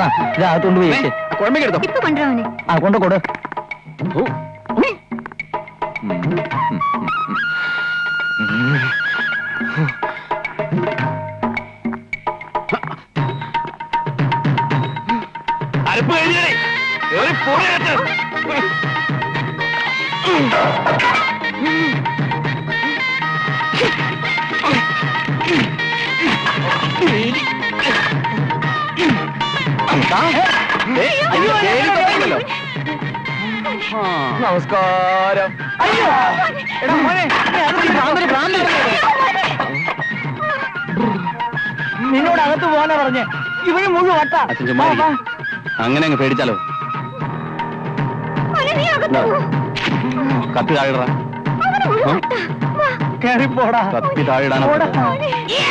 ഇതകത്തോണ്ട് പോയി വെക്ക്. കുഴമ്പൊക്കെ എടുത്തോ ഇപ്പൊ കൊണ്ടുവരാമനെ ആ കൊണ്ട് കൊടു അരപ്പ് കഴിഞ്ഞേ കേറി പോണേട്ട് നമസ്കാരം എടാ മോനെ നീ അത് നീ ഭ്രാന്തന് ഭ്രാന്താണെന്ന് നിന്നോട് അകത്ത് പോകാനാ പറഞ്ഞേ ഇവന് മുഴുവൻ വട്ടാ അച്ഛൻ ചുമ്മാ ഇരിക്ക്. അങ്ങനെ അങ്ങ് പേടിച്ചാലോ മോനെ, നീ അകത്ത് പോ. കത്തി താഴെടാ അവന് മുഴുവൻ വട്ടാ. വാ. കേറി പോടാ കത്തി താഴെടാനാ പോടാ. മോനെ.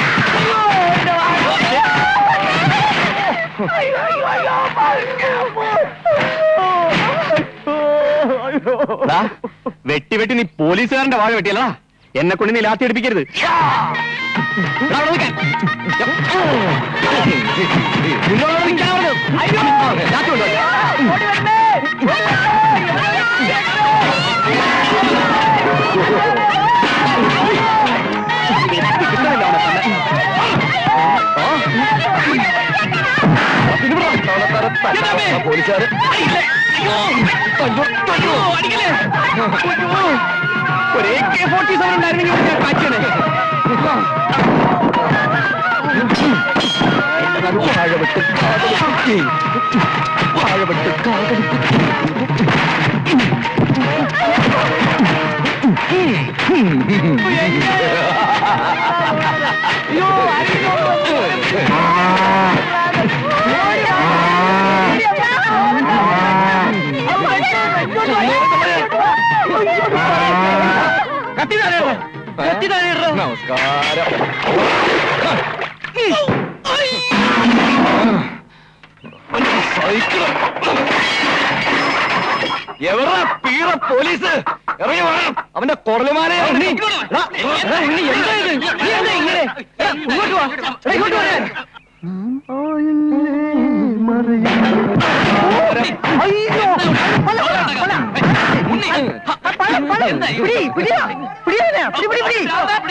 ദാ, വെട്ടി വെട്ടി നീ പോലീസുകാരന്റെ വാഴ വെട്ടിയല്ലടാ എന്നെ കൊണ്ട് നീ ലാത്തി അടിപ്പിക്കരുത് എടാ, അവിടെ നിൽക്കാൻ. നിന്നോട് അവിടെ നിൽക്കാൻ പറഞ്ഞത്. ലാത്തി കൊണ്ടുവാ. കിട്ടുന്നില്ല അവനെ തന്നെ. ആ. ഇത് വിടടാ. തവളത്താര തട്ടാ. പോലീസുകാര് ഒരു AK 47 ഉണ്ടായിരുന്നെങ്കിൽ ഞാൻ കാച്ചിനെ. വാഴവെട്ട് കാതലിക്കുത്തി. വാഴവെട്ട് കാതലിക്കുത്തി. കത്തി താഴെ കത്തി താഴെ ഇടറോ. നമസ്കാരം എവറാ പീറ പോലീസ് ഇറങ്ങി വേണം അവന്റെ കൊറലുമാരെ ഉണ്ണി, എടാ, എടാ, ഉണ്ണി, എന്താ ഇത്? നീ എന്താ ഇങ്ങനെ? എടാ, ഇങ്ങോട്ട് വാ. എടാ, ഇങ്ങോട്ട് വരാൻ. അയ്യോ പല, പല, പല. ആ, പല, പല. പിടി, പിടിയാ. പിടിയാ, പിടി, പിടി, പിടി.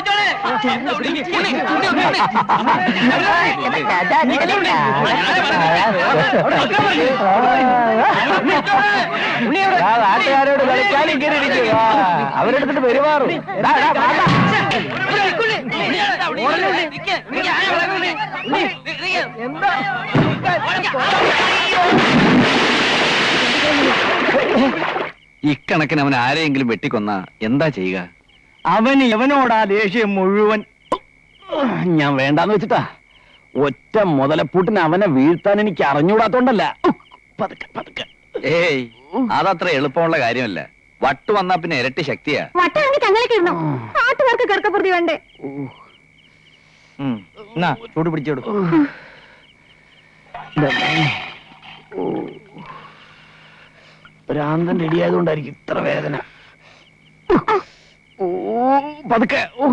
നാട്ടുകാരോട് കളിക്കാൻ ഇങ്ങനെ ഇരിക്കുക അവരെടുത്തിട്ട് പെരുമാറും ദാ, ദാ, ദാ, ദാ. ഇക്കണക്കിന് അവൻ ആരെയെങ്കിലും വെട്ടിക്കൊന്ന എന്താ ചെയ്യുക അവന് ഇവനോടാ ദേഷ്യം മുഴുവൻ ഞാൻ വേണ്ടാന്ന് വെച്ചിട്ടാ ഒറ്റ മുതലപ്പൂട്ടിന് അവനെ വീഴ്ത്താൻ എനിക്ക് അറിഞ്ഞൂടാത്തോണ്ടല്ല പതുക്കെ പതുക്കെ ഏയ് അതത്ര എളുപ്പമുള്ള കാര്യമല്ല വട്ട് വന്നാ പിന്നെ ഇരട്ടി ശക്തിയാ വട്ടാണെങ്കിൽ ചങ്ങലക്ക് ഇടണം നാട്ടുകാർക്ക് കിടക്കപ്പുറത്തി വേണ്ടേ ഉം. എന്നാ ചൂട് പിടിച്ചോടു ഭ്രാന്തന്റെ ഇടിയായതുകൊണ്ടായിരിക്കും ഇത്ര വേദന ഓ പതുക്കെ ഓ.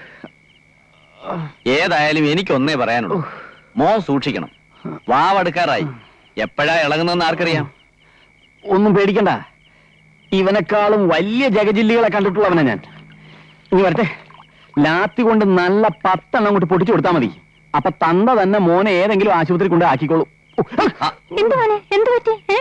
ഏതായാലും എനിക്കൊന്നേ പറയാനുള്ളൂ മോൻ സൂക്ഷിക്കണം വാവടുക്കാറായി എപ്പോഴാ ഇളകുന്നതെന്ന് ആർക്കറിയാം ഒന്നും പേടിക്കണ്ട ഇവനെക്കാളും വലിയ ജഗജില്ലികളെ കണ്ടിട്ടുള്ളവനെ ഞാൻ ഇനി വരട്ടെ ലാത്തി കൊണ്ട് നല്ല പത്തെണ്ണം കൊണ്ട് പൊട്ടിച്ചു കൊടുത്താൽ മതി അപ്പൊ തന്ത തന്നെ മോനെ ഏതെങ്കിലും ആശുപത്രി കൊണ്ട് ആക്കിക്കോളൂ എന്ത് മോനെ എന്ത് പറ്റി ഏ?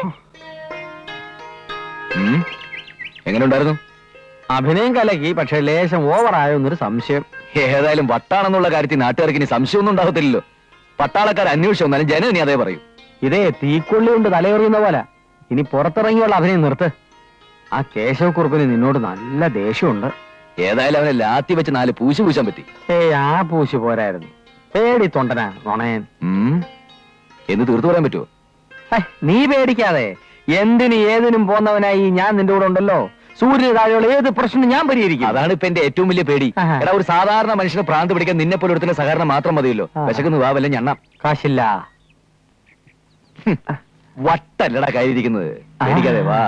എങ്ങനെ ഉണ്ടായിരുന്നു അഭിനയം കലക്കി പക്ഷെ ലേശം ഓവറായോ എന്നൊരു സംശയം ഏതായാലും വട്ടാണെന്നുള്ള കാര്യത്തിൽ നാട്ടുകാർക്ക് ഇനി സംശയമൊന്നും ഉണ്ടാകത്തില്ലല്ലോ പട്ടാളക്കാർ അന്വേഷിച്ചു വന്നാലും ജനം ഇനി അതേ പറയും ഇതേ തീക്കൊള്ളി കൊണ്ട് തലയെറിയുന്ന പോലെ ഇനി പുറത്തിറങ്ങിയുള്ള അഭിനയം നിർത്ത് ആ കേശവക്കുറുപ്പിന് നിന്നോട് നല്ല ദേഷ്യമുണ്ട് ഏതായാലും അവനെ ലാത്തി വെച്ച് നാല് പൂശി പൂശാൻ പറ്റി ഏയ് ആ പൂശി പോരായിരുന്നു പേടി തൊണ്ടനാ നുണയൻ ഉം. എന്ന് തീർത്തു പറയാൻ പറ്റുമോ ഹേ, നീ പേടിക്കാതെ എന്തിന് ഏതിനും പോന്നവനായി ഞാൻ നിന്റെ കൂടെ ഉണ്ടല്ലോ സൂര്യന് താഴെയുള്ള ഏത് പ്രശ്നം ഞാൻ പരിഹരിക്കും അതാണ് ഇപ്പൊ എന്റെ ഏറ്റവും വലിയ പേടി ആഹാ. എടാ ഒരു സാധാരണ മനുഷ്യനെ ഭ്രാന്ത് പിടിക്കാൻ നിന്നെ പോലെ ഒരുത്തിന്റെ സഹകരണം മാത്രം മതിയല്ലോ ആ. വിശക്കുന്നു വാ വല്ല ഞണ്ണാം കാശില്ല വട്ടല്ലടാ കയ്യിരിക്കുന്നത് പേടിക്കാതെ വാ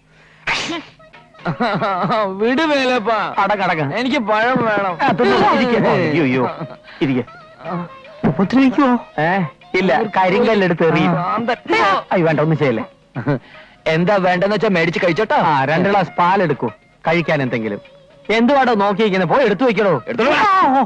വിടുവേലപ്പാ അടക്കടക്ക എനിക്ക് പഴം വേണം അയ്യോ ഉപദ്രവിക്കുവോ ഏ ഇല്ല കരിങ്കല്ലെടുത്ത് എറിയും അയ്യോ വേണ്ട ഒന്നും ചെയ്യല്ലേ എന്താ വേണ്ടെന്ന് വെച്ചാ മേടിച്ച് കഴിച്ചോട്ടാ ആ രണ്ട് ഗ്ലാസ് പാലെടുക്കൂ കഴിക്കാൻ എന്തെങ്കിലും എന്തുവാടോ നോക്കിയിരിക്കുന്നത് പോയി എടുത്തു വെക്കണോ എടുത്തോളൂ.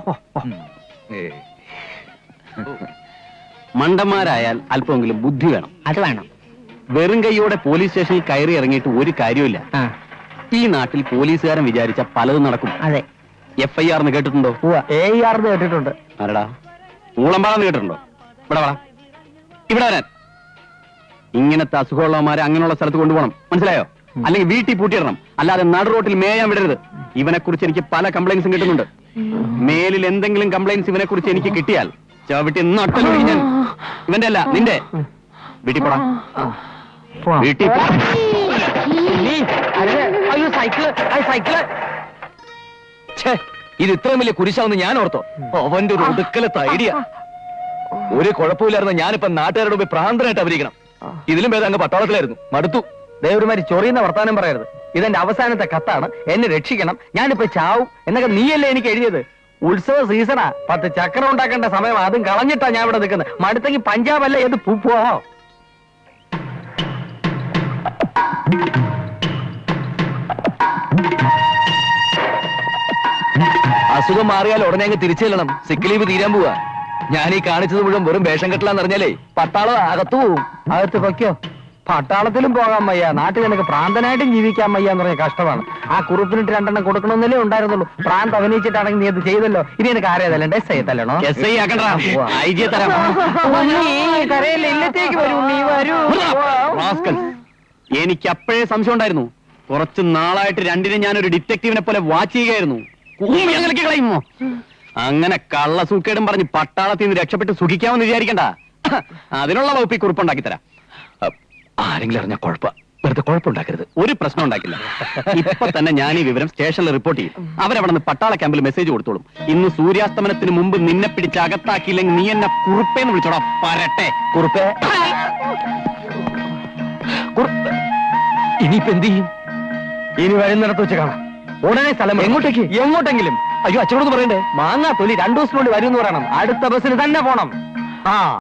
മണ്ടന്മാരായാൽ അല്പമെങ്കിലും ബുദ്ധി വേണം അത് വേണം വെറും കൈയോടെ പോലീസ് സ്റ്റേഷനിൽ കയറി ഇറങ്ങിയിട്ട് ഒരു കാര്യമില്ല ആ ഈ നാട്ടിൽ പോലീസുകാരൻ വിചാരിച്ച പലതും നടക്കും അതെ എഫ് ഐ ആർ എന്ന് കേട്ടിട്ടുണ്ടോ എ ആർ കേട്ടിട്ടുണ്ട് ആരടാ ഊളമ്പാടെന്ന് കേട്ടിട്ടുണ്ടോ ഇവിടെ വാ ഇവിടെ വരാൻ ഇങ്ങനത്തെ അസുഖമുള്ളവന്മാരെ അങ്ങനെയുള്ള സ്ഥലത്ത് കൊണ്ടുപോകണം മനസ്സിലായോ അല്ലെങ്കിൽ വീട്ടിൽ പൂട്ടിയിടണം അല്ലാതെ നടു റോട്ടിൽ മേയാൻ വിടരുത് ഇവനെ കുറിച്ച് എനിക്ക് പല കംപ്ലൈൻസും കിട്ടുന്നുണ്ട് മേലിൽ എന്തെങ്കിലും കംപ്ലൈൻസ് ഇവനെ കുറിച്ച് എനിക്ക് കിട്ടിയാൽ ചവിട്ടി നട്ടലൊഴി ഞാൻ ഇവന്റെ അല്ല നിന്റെ വീട്ടിൽ പോടാ പോവാം. വീട്ടിൽ പോ നീ, അതെ, അയ്യോ സൈക്കിള് അയ്യോ, സൈക്കിള് ഛേ, ഇത് ഇത്രയും വലിയ കുരിശാവുന്ന ഞാൻ ഓർത്തോ അവന്റെ ഒരു ഒടുക്കലത്തെ ഐഡിയ ഒരു കുഴപ്പമില്ലായിരുന്നു ഞാനിപ്പോ നാട്ടുകാരുടെ മുമ്പിൽ പ്രാന്തനായിട്ട് അഭിനയിക്കണം ഇതിലും ഭേദം അങ്ങ് പട്ടാളത്തിലായിരുന്നു മടുത്തു ദേവരുമാരി ചൊറിയുന്ന വർത്താനം പറയരുത് ഇതെന്റെ അവസാനത്തെ കത്താണ് എന്നെ രക്ഷിക്കണം ഞാനിപ്പോ ചാവും എന്നൊക്കെ നീയല്ലേ എനിക്ക് എഴുതിയത് ഉത്സവ സീസണാ പത്ത് ചക്രം ഉണ്ടാക്കേണ്ട സമയം അതും കളഞ്ഞിട്ടാ ഞാൻ ഇവിടെ നിൽക്കുന്നത് മടുത്തെങ്കിൽ പഞ്ചാബ് അല്ല ഏത് പൂപ്പോ അസുഖം മാറിയാൽ ഉടനെ അങ്ങ് തിരിച്ചു ചെല്ലണം സിക്ക് ലീവ് തീരാൻ പോവാ ഞാൻ ഈ കാണിച്ചത് മുഴുവൻ വെറും വേഷം കെട്ടലാന്ന് അറിഞ്ഞാലേ പട്ടാളം അകത്തു പോവും അകത്ത് പൊയ്ക്കോ പട്ടാളത്തിലും പോകാൻ വയ്യ നാട്ടിൽ നിനക്ക് പ്രാന്തനായിട്ടും ജീവിക്കാൻ വയ്യ എന്ന് പറഞ്ഞ കഷ്ടമാണ് ആ കുറുപ്പിനിട്ട് രണ്ടെണ്ണം കൊടുക്കണമെന്നല്ലേ ഉണ്ടായിരുന്നുള്ളൂ പ്രാന്ത് അഭിനയിച്ചിട്ടാണെങ്കിൽ നീ അത് ചെയ്തല്ലോ ഇനി എനിക്ക് ആരേതല്ലേ ഡെസ് ചെയ്തല്ലോ എസ് ഐ ആക്കണ്ടാ ഐ ജി തരാം കരയല്ലേ ഇല്ലത്തേക്ക് വരൂ നീ വരൂ റാസ്കൽ. എനിക്ക് അപ്പോഴേ സംശയം ഉണ്ടായിരുന്നു കുറച്ച് നാളായിട്ട് രണ്ടിനും ഞാൻ ഒരു ഡിറ്റക്റ്റീവിനെ പോലെ വാച്ച് ചെയ്യുകയായിരുന്നു കൂമ്പി ഞങ്ങൾക്ക് കളയുമോ അങ്ങനെ കള്ളസൂക്കേടും പറഞ്ഞ് പട്ടാളത്തിൽ നിന്ന് രക്ഷപ്പെട്ട് സുഖിക്കാമെന്ന് വിചാരിക്കണ്ട അതിനുള്ള വകുപ്പ് ഈ കുറിപ്പുണ്ടാക്കി തരാം ആരെങ്കിലും അറിഞ്ഞ കുഴപ്പ വെറുതെ കുഴപ്പമുണ്ടാക്കരുത് ഒരു പ്രശ്നം ഉണ്ടാക്കില്ല ഇപ്പൊ തന്നെ ഞാൻ ഈ വിവരം സ്റ്റേഷനിൽ റിപ്പോർട്ട് ചെയ്യും അവരവിടെ നിന്ന് പട്ടാള ക്യാമ്പിൽ മെസ്സേജ് കൊടുത്തോളും ഇന്ന് സൂര്യാസ്തമനത്തിന് മുമ്പ് നിന്നെ പിടിച്ച് അകത്താക്കിയില്ലെങ്കിൽ നീ എന്നെ കുറുപ്പേന്ന് വിളിച്ചോടാ പരട്ടെ കുറുപ്പേ കുറുപ്പ് ഇനിയിപ്പോ എന്ത് ചെയ്യും ഇനി വരുന്നിടത്ത് വെച്ച് കാണാം ഉടനെ സ്ഥലം എങ്ങോട്ടേക്ക് എങ്ങോട്ടെങ്കിലും അയ്യോ അച്ഛനോടൊന്ന് പറയണ്ടേ മാങ്ങാ തൊലി രണ്ടു ദിവസത്തിനുള്ളിൽ വരും എന്ന് പറയണം അടുത്ത ബസ്സിന് തന്നെ പോണം ആ